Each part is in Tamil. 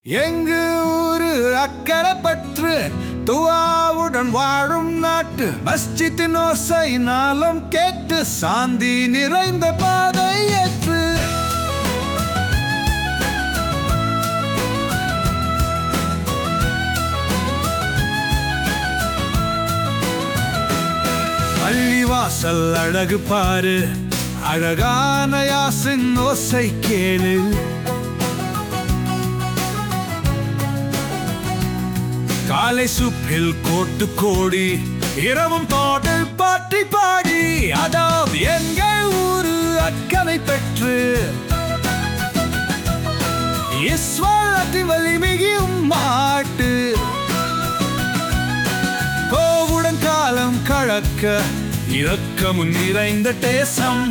எங்கு ஊரு அக்கறை பற்று துவாவுடன் வாழும் நாட்டு மஸ்ஜித்தின் ஓசை நாளம் கேட்டு சாந்தி நிறைந்த பாதை ஏற்று பள்ளிவாசல் அழகு பாரு அழகான யாசின் ஓசை கேளு காலை சுப்பில் கோட்டு கோடி இரவும் பாடல் பாட்டி பாடி அதாவது எங்கள் ஊரு அக்கறை பெற்று இஸ்வாலத்தின் வலிமிகும் மாட்டு கோவுடன் காலம் கழக்க இரக்கமும் நிறைந்த தேசம்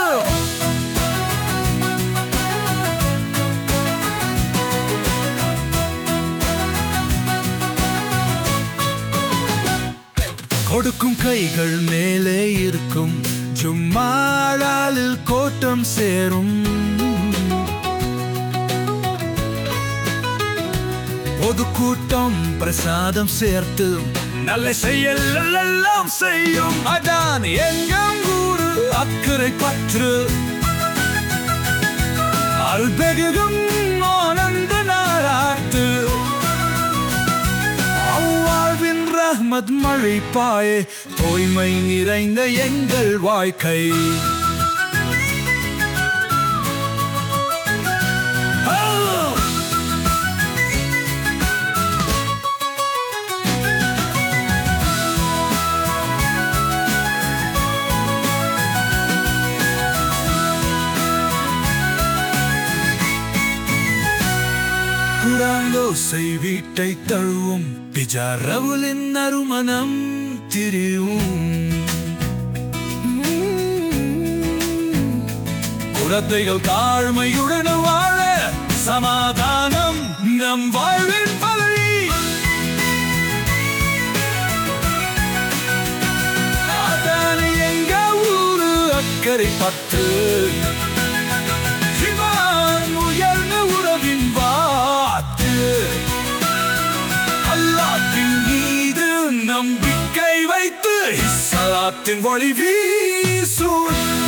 கொடுக்கும் கைகள் மேலே இருக்கும் ஜும்மாளாலில் கோட்டம் சேரும் பொதுக்கூட்டம் பிரசாதம் சேர்த்து நல்ல செயல் எல்லாம் செய்யும் அதான் எங்கம் ஊரு அக்கறை பற்று அல்பெகும் ஆனந்த நாராட்டு அவ்வாழ்வின் ரஹ்மத் மழை பாயே தூய்மை நிறைந்த எங்கள் வாழ்க்கை Oh! குடாங்கோசை வீட்டை தழுவும் பிஜாரவுலின் நறுமணம் திரியும் குழந்தைகள் தாழ்மையுடன் வாழ சமாதானம் நம் வாழ்வின் பதவி அதான எங்க ஊரு அக்கறை பத்து சிவான் உயர்ந்த உறவின் வாத்து அல்லாத்தின் மீது நம்பிக்கை வைத்து இஸ்லாத்தின் வழி வீசும்